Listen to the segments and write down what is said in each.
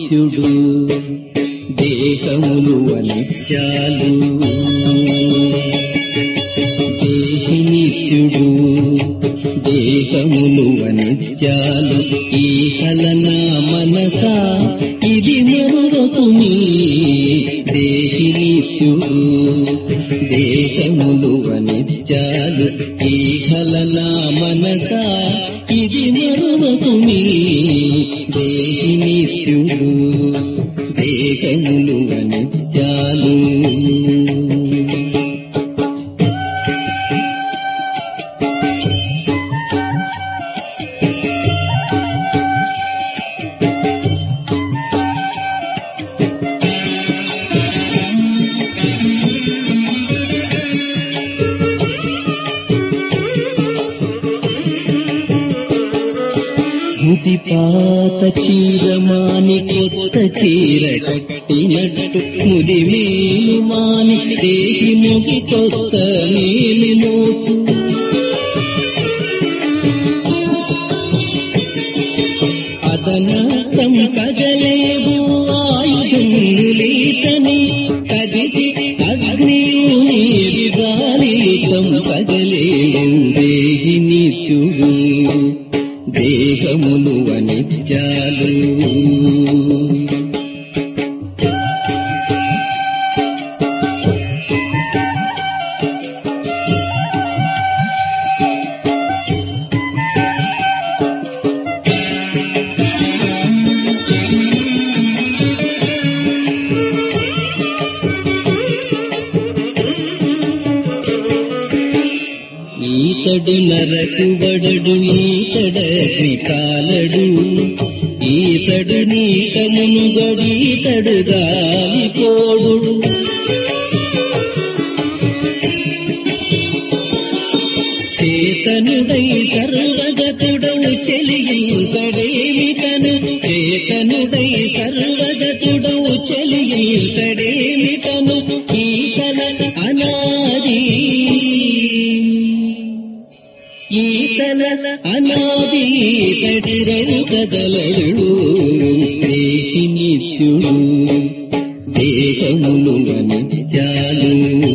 నిత్యుడు దేహములు అనిత్యాలు దేహి నిత్యుడు దేహములు అనిత్యాలు ఈ హలన మనస ఇది మరొకమి దేహి నిత్యుడు దేహములు అనిత్యాలు ఈ హలన మనస ఇది మరొకమి దేహి నిత్యుడు దేహములు అనిత్యాలు ముదిపాత చీరమాని కొత్త చీర కట్టినట్టు ముది మేలు మాని దేహి ముగి కొత్త మేలు మోచు అదనంతం కదలేవు ఆయుధములీతని కదిసి అగ్నియుని గాలితం కదలేవు దేహి నిత్యుడు దేహములు అనిత్యాలు ఈతడు నరకు బడడు ఈతడగ్ని కాలడు ఈతడు నీకమును గడీతడు గాలిపోడు చేతనుదై సర్వగతుడవు చెలియింతడేమిటను చేతనుదై సర్వగతుడవు చెలియింతడేమిటను ఈతల అనాది ఈతల అనాది తడిరను కదలడు దేహి నిత్యుడు దేహములు అనిత్యాలు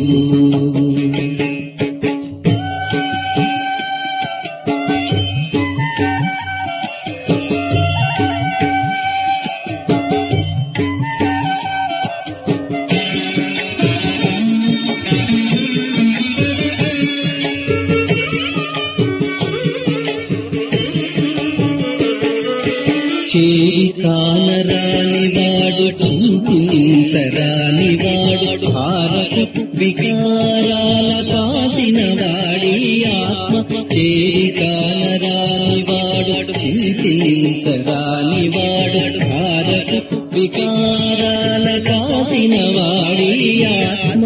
చేరి కానరాని వాడు చింతించరాని వాడు భారత వికారాల కాసిన వాడి ఆత్మ చేరి కానరాని వాడు చింతించరాని వాడు భారత వికారాల కాసిన వాడి ఆత్మ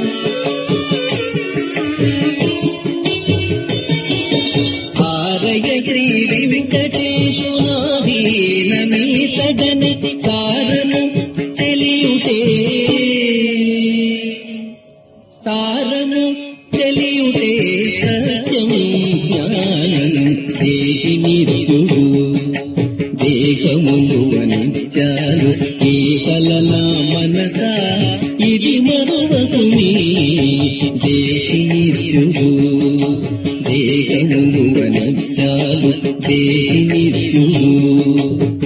ఆరయ శ్రీ వెంకటేశునాధీనమీతడని సారము తెలియుటే సారము తెలియుటే సత్యం జ్ఞానం దేహి నిత్యుడు దేహములు అనిత్యాలు కేవలన మనస ఇది మరొకమి దేహి నిత్యుడు దేహములు అనిత్యాలు దేహి నిత్యుడు